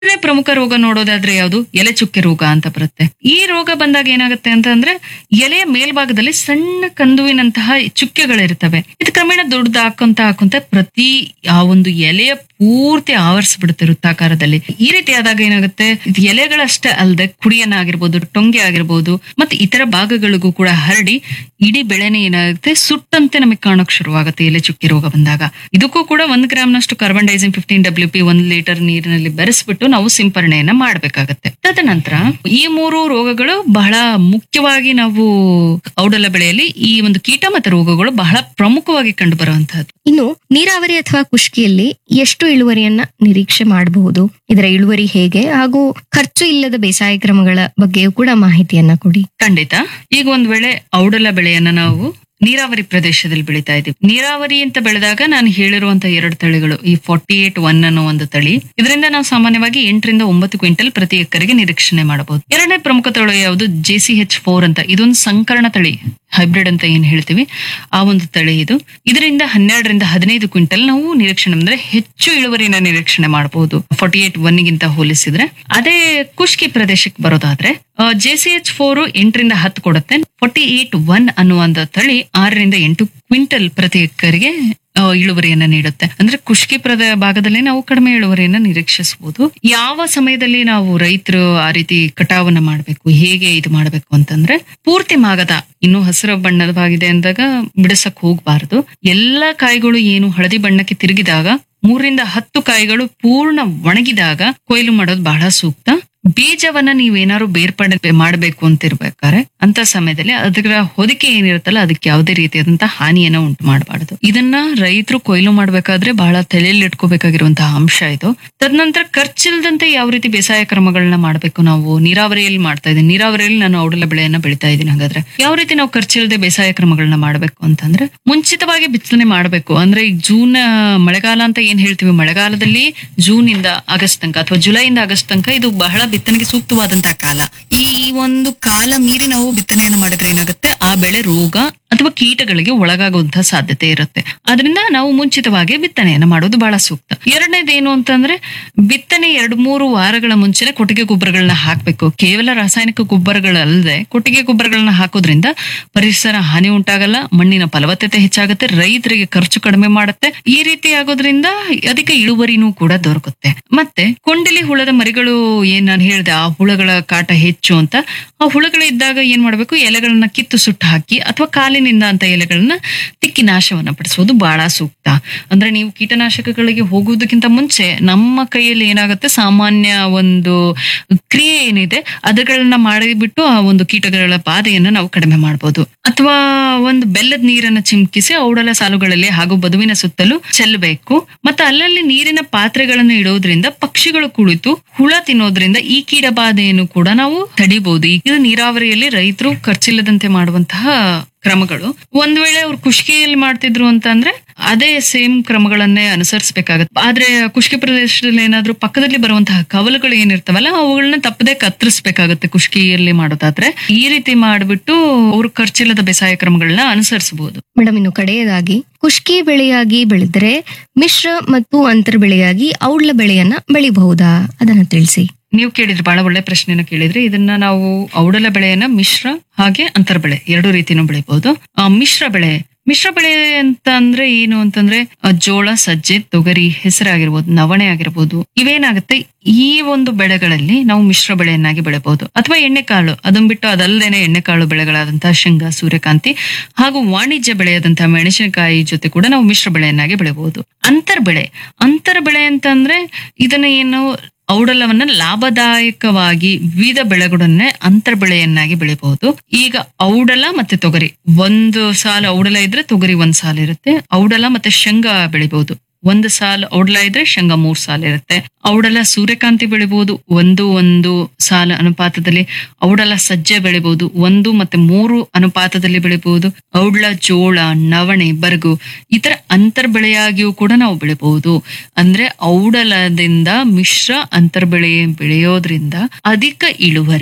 ಎರಡನೇ ಪ್ರಮುಖ ರೋಗ ನೋಡೋದಾದ್ರೆ ಯಾವುದು ಎಲೆ ಚುಕ್ಕೆ ರೋಗ ಅಂತ ಬರುತ್ತೆ ಈ ರೋಗ ಬಂದಾಗ ಏನಾಗುತ್ತೆ ಅಂತ ಅಂದ್ರೆ ಎಲೆಯ ಮೇಲ್ಭಾಗದಲ್ಲಿ ಸಣ್ಣ ಕಂದುವಿನಂತಹ ಚುಕ್ಕೆಗಳಿರ್ತವೆ ಇದು ಕ್ರಮೇಣ ದೊಡ್ಡದು ಹಾಕೊಂತ ಹಾಕೊಂತ ಪ್ರತಿ ಆ ಒಂದು ಎಲೆಯ ಪೂರ್ತಿ ಆವರಿಸ್ಬಿಡುತ್ತೆ ವೃತ್ತಾಕಾರದಲ್ಲಿ ಈ ರೀತಿ ಆದಾಗ ಏನಾಗುತ್ತೆ ಇದು ಎಲೆಗಳಷ್ಟೇ ಅಲ್ಲದೆ ಕುಡಿಯನ್ನ ಆಗಿರ್ಬೋದು ಟೊಂಗೆ ಆಗಿರ್ಬೋದು ಮತ್ತೆ ಇತರ ಭಾಗಗಳಿಗೂ ಕೂಡ ಹರಡಿ ಇಡೀ ಬೆಳೆನೇ ಏನಾಗುತ್ತೆ ಸುಟ್ಟಂತೆ ನಮಗೆ ಕಾಣೋಕ್ ಶುರುವಾಗುತ್ತೆ ಎಲೆ ಚುಕ್ಕಿ ರೋಗ ಬಂದಾಗ ಇದಕ್ಕೂ ಕೂಡ ಒಂದ್ ಗ್ರಾಮ್ನಷ್ಟು carbendazim fifteen W P ಒಂದ್ ಲೀಟರ್ ನೀರಿನಲ್ಲಿ ಬೆರೆಸ್ಬಿಟ್ಟು ನಾವು ಸಿಂಪರಣೆಯನ್ನ ಮಾಡ್ಬೇಕಾಗತ್ತೆ ತದನಂತರ ಈ ಮೂರು ರೋಗಗಳು ಬಹಳ ಮುಖ್ಯವಾಗಿ ನಾವು ಔಡಲ ಬೆಳೆಯಲ್ಲಿ ಈ ಒಂದು ಕೀಟ ಮತ್ತು ರೋಗಗಳು ಬಹಳ ಪ್ರಮುಖವಾಗಿ ಕಂಡು ಬರುವಂತಹದ್ದು ಇನ್ನು ನೀರಾವರಿ ಅಥವಾ ಕುಷ್ಕಿಯಲ್ಲಿ ಎಷ್ಟು ಇಳುವರಿಯನ್ನ ನಿರೀಕ್ಷೆ ಮಾಡಬಹುದು ಇದರ ಇಳುವರಿ ಹೇಗೆ ಹಾಗೂ ಖರ್ಚು ಇಲ್ಲದ ಬೇಸಾಯ ಕ್ರಮಗಳ ಬಗ್ಗೆಯೂ ಕೂಡ ಮಾಹಿತಿಯನ್ನ ಕೊಡಿ ಖಂಡಿತ ಈಗ ಒಂದ್ ವೇಳೆ ಔಡಲ ಬೆಳೆಯನ್ನ ನಾವು ನೀರಾವರಿ ಪ್ರದೇಶದಲ್ಲಿ ಬೆಳಿತಾ ಇದೀವಿ ನೀರಾವರಿ ಅಂತ ಬೆಳೆದಾಗ ನಾನು ಹೇಳಿರುವಂತ ಎರಡು ತಳಿಗಳು ಈ ಫಾರ್ಟಿ ಏಟ್ ಒನ್ ಅನ್ನೋ ಒಂದು ತಳಿ ಇದರಿಂದ ನಾವು ಸಾಮಾನ್ಯವಾಗಿ ಎಂಟರಿಂದ ಒಂಬತ್ತು ಕ್ವಿಂಟಲ್ ಪ್ರತಿ ಎಕರೆಗೆ ನಿರೀಕ್ಷಣೆ ಮಾಡಬಹುದು ಎರಡನೇ ಪ್ರಮುಖ ತಳಿ ಯಾವುದು ಜೆ ಸಿ ಎಚ್ ಫೋರ್ ಅಂತ ಇದೊಂದು ಸಂಕರಣ ತಳಿ ಹೈಬ್ರಿಡ್ ಅಂತ ಏನ್ ಹೇಳ್ತೀವಿ ಆ ಒಂದು ತಳಿ ಇದು ಇದರಿಂದ ಹನ್ನೆರಡರಿಂದ ಹದಿನೈದು ಕ್ವಿಂಟಲ್ ನಾವು ನಿರೀಕ್ಷಣೆ ಅಂದ್ರೆ ಹೆಚ್ಚು ಇಳುವರಿನ ನಿರೀಕ್ಷಣೆ ಮಾಡಬಹುದು ಫಾರ್ಟಿ ಏಟ್ ಒನ್ಗಿಂತ ಹೋಲಿಸಿದ್ರೆ ಅದೇ ಕುಷ್ಕಿ ಪ್ರದೇಶಕ್ಕೆ ಬರೋದಾದ್ರೆ ಜೆ ಸಿ ಎಚ್ ಫೋರ್ ಎಂಟರಿಂದ ಹತ್ತು ಕೊಡುತ್ತೆ ಫಾರ್ಟಿ ಏಟ್ ಒನ್ ಅನ್ನುವಂತ ತಳಿ ಆರರಿಂದ ಎಂಟು ಕ್ವಿಂಟಲ್ ಪ್ರತಿ ಎಕರೆಗೆ ಆ, ಇಳುವರಿಯನ್ನ ನೀಡುತ್ತೆ ಅಂದ್ರೆ ಕುಷ್ಕಿ ಪ್ರದ ಭಾಗದಲ್ಲಿ ನಾವು ಕಡಿಮೆ ಇಳುವರಿಯನ್ನ ನಿರೀಕ್ಷಿಸಬಹುದು ಯಾವ ಸಮಯದಲ್ಲಿ ನಾವು ರೈತರು ಆ ರೀತಿ ಕಟಾವನ್ನ ಮಾಡಬೇಕು ಹೇಗೆ ಇದು ಮಾಡಬೇಕು ಅಂತಂದ್ರೆ ಪೂರ್ತಿ ಮಾಗದ ಇನ್ನು ಹಸಿರು ಬಣ್ಣದವಾಗಿದೆ ಅಂದಾಗ ಬಿಡಿಸಕ್ ಹೋಗ್ಬಾರ್ದು ಎಲ್ಲಾ ಕಾಯಿಗಳು ಏನು ಹಳದಿ ಬಣ್ಣಕ್ಕೆ ತಿರುಗಿದಾಗ ಮೂರರಿಂದ ಹತ್ತು ಕಾಯಿಗಳು ಪೂರ್ಣ ಒಣಗಿದಾಗ ಕೊಯ್ಲು ಮಾಡೋದು ಬಹಳ ಸೂಕ್ತ ಬೀಜವನ್ನ ನೀವೇನಾದ್ರು ಬೇರ್ಪಡೆ ಮಾಡಬೇಕು ಅಂತ ಇರ್ಬೇಕಾದ್ರೆ ಅಂತ ಸಮಯದಲ್ಲಿ ಅದರ ಹೊದಿಕೆ ಏನಿರುತ್ತಲ್ಲ ಅದಕ್ಕೆ ಯಾವುದೇ ರೀತಿಯಾದಂತಹ ಹಾನಿಯನ್ನ ಉಂಟು ಮಾಡಬಾರದು ಇದನ್ನ ರೈತರು ಕೊಯ್ಲು ಮಾಡ್ಬೇಕಾದ್ರೆ ಬಹಳ ತಲೆಯಲ್ಲಿ ಇಟ್ಕೋಬೇಕಾಗಿರುವಂತಹ ಅಂಶ ಇದು ತದನಂತರ ಖರ್ಚಿಲ್ದಂತೆ ಯಾವ ರೀತಿ ಬೇಸಾಯ ಕ್ರಮಗಳನ್ನ ಮಾಡಬೇಕು ನಾವು ನೀರಾವರಿಯಲ್ಲಿ ಮಾಡ್ತಾ ಇದ್ದೀನಿ ನೀರಾವರಿಯಲ್ಲಿ ನಾನು ಔಡಲ ಬೆಳೆಯನ್ನ ಬೆಳಿತಾ ಇದ್ದೀನಿ ಹಾಗಾದ್ರೆ ಯಾವ ರೀತಿ ನಾವು ಖರ್ಚಿಲ್ಲದೆ ಬೇಸಾಯ ಕ್ರಮಗಳನ್ನ ಮಾಡಬೇಕು ಅಂತಂದ್ರೆ ಮುಂಚಿತವಾಗಿ ಬಿತ್ತನೆ ಮಾಡಬೇಕು ಅಂದ್ರೆ ಈಗ ಜೂನ್ ಆ, ಮಳೆಗಾಲ ಅಂತ ಏನ್ ಹೇಳ್ತೀವಿ ಮಳೆಗಾಲದಲ್ಲಿ ಜೂನ್ ಇಂದ ಆಗಸ್ಟ್ ತನಕ ಅಥವಾ ಜುಲೈಯಿಂದ ಆಗಸ್ಟ್ ತನಕ ಇದು ಬಹಳ ಬಿತ್ತನೆಗೆ ಸೂಕ್ತವಾದಂತಹ ಕಾಲ ಈ ಒಂದು ಕಾಲ ಮೀರಿ ನಾವು ಬಿತ್ತನೆಯನ್ನು ಮಾಡಿದ್ರೆ ಏನಾಗುತ್ತೆ ಆ ಬೆಳೆ ರೋಗ ಅಥವಾ ಕೀಟಗಳಿಗೆ ಒಳಗಾಗುವಂತಹ ಸಾಧ್ಯತೆ ಇರುತ್ತೆ ಅದರಿಂದ ನಾವು ಮುಂಚಿತವಾಗಿ ಬಿತ್ತನೆಯನ್ನ ಮಾಡೋದು ಬಹಳ ಸೂಕ್ತ ಎರಡನೇದೇನು ಅಂತಂದ್ರೆ ಬಿತ್ತನೆ ಎರಡ್ ಮೂರು ವಾರಗಳ ಮುಂಚೆನೆ ಕೊಟ್ಟಿಗೆ ಗೊಬ್ಬರಗಳನ್ನ ಹಾಕ್ಬೇಕು ಕೇವಲ ರಾಸಾಯನಿಕ ಗೊಬ್ಬರಗಳಲ್ಲದೆ ಕೊಟ್ಟಿಗೆ ಗೊಬ್ಬರಗಳನ್ನ ಹಾಕೋದ್ರಿಂದ ಪರಿಸರ ಹಾನಿ ಉಂಟಾಗಲ್ಲ ಮಣ್ಣಿನ ಫಲವತ್ತತೆ ಹೆಚ್ಚಾಗುತ್ತೆ ರೈತರಿಗೆ ಖರ್ಚು ಕಡಿಮೆ ಮಾಡುತ್ತೆ ಈ ರೀತಿ ಆಗೋದ್ರಿಂದ ಅಧಿಕ ಇಳುವರಿನೂ ಕೂಡ ದೊರಕುತ್ತೆ ಮತ್ತೆ ಕೊಂಡಿಲಿ ಹುಳದ ಮರಿಗಳು ಏನ್ ನಾನು ಹೇಳ್ದೆ ಆ ಹುಳಗಳ ಕಾಟ ಹೆಚ್ಚು ಅಂತ ಆ ಹುಳಗಳು ಇದ್ದಾಗ ಏನ್ ಮಾಡ್ಬೇಕು ಎಲೆಗಳನ್ನ ಕಿತ್ತು ಸುಟ್ಟು ಹಾಕಿ ಅಥವಾ ಕಾಲಿನಿಂದ ಅಂತ ಎಲೆಗಳನ್ನ ತಿಕ್ಕಿ ನಾಶವನ್ನ ಪಡಿಸೋದು ಬಹಳ ಸೂಕ್ತ ಅಂದ್ರೆ ನೀವು ಕೀಟನಾಶಕಗಳಿಗೆ ಹೋಗುವುದಕ್ಕಿಂತ ಮುಂಚೆ ನಮ್ಮ ಕೈಯಲ್ಲಿ ಏನಾಗುತ್ತೆ ಸಾಮಾನ್ಯ ಒಂದು ಕ್ರಿಯೆ ಏನಿದೆ ಅದಗಳನ್ನ ಮಾಡಿಬಿಟ್ಟು ಆ ಒಂದು ಕೀಟಗಳ ಬಾಧೆಯನ್ನ ನಾವು ಕಡಿಮೆ ಮಾಡಬಹುದು ಅಥವಾ ಒಂದು ಬೆಲ್ಲದ ನೀರನ್ನ ಚಿಮುಕಿಸಿ ಔಡಲ ಸಾಲುಗಳಲ್ಲಿ ಹಾಗೂ ಬದುವಿನ ಸುತ್ತಲೂ ಚೆಲ್ಲಬೇಕು ಮತ್ತೆ ಅಲ್ಲಲ್ಲಿ ನೀರಿನ ಪಾತ್ರೆಗಳನ್ನು ಇಡೋದ್ರಿಂದ ಪಕ್ಷಿಗಳು ಕುಳಿತು ಹುಳ ತಿನ್ನೋದ್ರಿಂದ ಈ ಕೀಟ ಬಾಧೆಯನ್ನು ಕೂಡ ನಾವು ತಡಿಬಹುದು ಇದು ನೀರಾವರಿಯಲ್ಲಿ ರೈತರು ಖರ್ಚಿಲ್ಲದಂತೆ ಮಾಡುವಂತಹ ಕ್ರಮಗಳು ಒಂದ್ ವೇಳೆ ಅವ್ರು ಕುಷ್ಕಿಯಲ್ಲಿ ಮಾಡ್ತಿದ್ರು ಅಂತಂದ್ರೆ ಅದೇ ಸೇಮ್ ಕ್ರಮಗಳನ್ನೇ ಅನುಸರಿಸಬೇಕಾಗತ್ತೆ ಆದ್ರೆ ಕುಷ್ಕಿ ಪ್ರದೇಶದಲ್ಲಿ ಏನಾದ್ರೂ ಪಕ್ಕದಲ್ಲಿ ಬರುವಂತಹ ಕವಲುಗಳು ಏನಿರ್ತಾವಲ್ಲ ಅವುಗಳನ್ನ ತಪ್ಪದೆ ಕತ್ತರಿಸಬೇಕಾಗತ್ತೆ ಕುಷ್ಕಿಯಲ್ಲಿ ಮಾಡೋದಾದ್ರೆ ಈ ರೀತಿ ಮಾಡ್ಬಿಟ್ಟು ಅವ್ರು ಖರ್ಚಿಲ್ಲದ ಬೇಸಾಯ ಕ್ರಮಗಳನ್ನ ಅನುಸರಿಸಬಹುದು ಮೇಡಮ್ ಇನ್ನು ಕಡೆಯದಾಗಿ ಕುಷ್ಕಿ ಬೆಳೆಯಾಗಿ ಬೆಳೆದರೆ ಮಿಶ್ರ ಮತ್ತು ಅಂತರ್ ಬೆಳೆಯಾಗಿ ಔಡ್ಲ ಬೆಳೆಯನ್ನ ಬೆಳಿಬಹುದಾ ಅದನ್ನ ತಿಳಿಸಿ ನೀವು ಕೇಳಿದ್ರೆ ಬಹಳ ಒಳ್ಳೆ ಪ್ರಶ್ನೆನ ಕೇಳಿದ್ರೆ ಇದನ್ನ ನಾವು ಔಡಲ ಬೆಳೆಯನ್ನ ಮಿಶ್ರ ಹಾಗೆ ಅಂತರ್ ಬೆಳೆ ಎರಡು ರೀತಿನೂ ಬೆಳಿಬಹುದು ಆ, ಮಿಶ್ರ ಬೆಳೆ ಮಿಶ್ರ ಬೆಳೆ ಅಂತ ಅಂದ್ರೆ ಏನು ಅಂತಂದ್ರೆ ಆ, ಜೋಳ ಸಜ್ಜೆ ತೊಗರಿ ಹೆಸರಾಗಿರ್ಬೋದು ನವಣೆ ಆಗಿರ್ಬೋದು ಇವೇನಾಗುತ್ತೆ ಈ ಒಂದು ಬೆಳೆಗಳಲ್ಲಿ ನಾವು ಮಿಶ್ರ ಬೆಳೆಯನ್ನಾಗಿ ಬೆಳೆಬಹುದು ಅಥವಾ ಎಣ್ಣೆಕಾಳು ಅದನ್ನ ಬಿಟ್ಟು ಅದಲ್ಲದೇನೆ ಎಣ್ಣೆಕಾಳು ಬೆಳೆಗಳಾದಂತಹ ಶೇಂಗಾ ಸೂರ್ಯಕಾಂತಿ ಹಾಗೂ ವಾಣಿಜ್ಯ ಬೆಳೆಯಾದಂತಹ ಮೆಣಸಿನಕಾಯಿ ಜೊತೆ ಕೂಡ ನಾವು ಮಿಶ್ರ ಬೆಳೆಯನ್ನಾಗಿ ಬೆಳೆಬಹುದು ಅಂತರ್ ಬೆಳೆ ಅಂತರ್ ಬೆಳೆ ಅಂತಂದ್ರೆ ಇದನ್ನ ಏನು ಔಡಲವನ್ನ ಲಾಭದಾಯಕವಾಗಿ ವಿವಿಧ ಬೆಳೆಗಳನ್ನೇ ಅಂತರ್ ಬೆಳೆಯನ್ನಾಗಿ ಬೆಳಿಬಹುದು ಈಗ ಔಡಲ ಮತ್ತೆ ತೊಗರಿ ಒಂದು ಸಾಲ ಔಡಲ ಇದ್ರೆ ತೊಗರಿ ಒಂದ್ ಸಾಲ ಇರುತ್ತೆ ಔಡಲ ಮತ್ತೆ ಶೇಂಗಾ ಬೆಳಿಬಹುದು ಒಂದು ಸಾಲ ಔಡಲ ಇದ್ರೆ ಶೇಂಗಾ ಮೂರ್ ಸಾಲ ಇರುತ್ತೆ ಔಡಲ ಸೂರ್ಯಕಾಂತಿ ಬೆಳಿಬಹುದು ಒಂದು ಒಂದು ಸಾಲ ಅನುಪಾತದಲ್ಲಿ ಔಡಲ ಸಜ್ಜೆ ಬೆಳಿಬಹುದು ಒಂದು ಮತ್ತೆ ಮೂರು ಅನುಪಾತದಲ್ಲಿ ಬೆಳಿಬಹುದು ಔಡ್ಲ ಜೋಳ ನವಣೆ ಬರಗು ಈ ತರ ಅಂತರ್ ಬೆಳೆಯಾಗಿಯೂ ಕೂಡ ನಾವು ಬೆಳಿಬಹುದು ಅಂದ್ರೆ ಔಡಲದಿಂದ ಮಿಶ್ರ ಅಂತರ್ ಬೆಳೆ ಬೆಳೆಯೋದ್ರಿಂದ ಅಧಿಕ ಇಳುವರಿ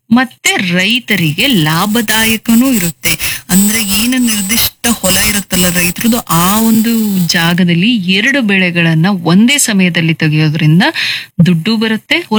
ಮತ್ತೆ ರೈತರಿಗೆ ಲಾಭದಾಯಕನೂ ಇರುತ್ತೆ ಅಂದ್ರೆ ಏನು ನಿರ್ದಿಷ್ಟ ಹೊಲ ಇರುತ್ತಲ್ಲ ರೈತರದು ಆ ಒಂದು ಜಾಗದಲ್ಲಿ ಎರಡು ಬೆಳೆಗಳನ್ನ ಒಂದೇ ಸಮಯದಲ್ಲಿ ತೆಗೆಯೋದ್ರಿಂದ ದುಡ್ಡು ಬರುತ್ತೆ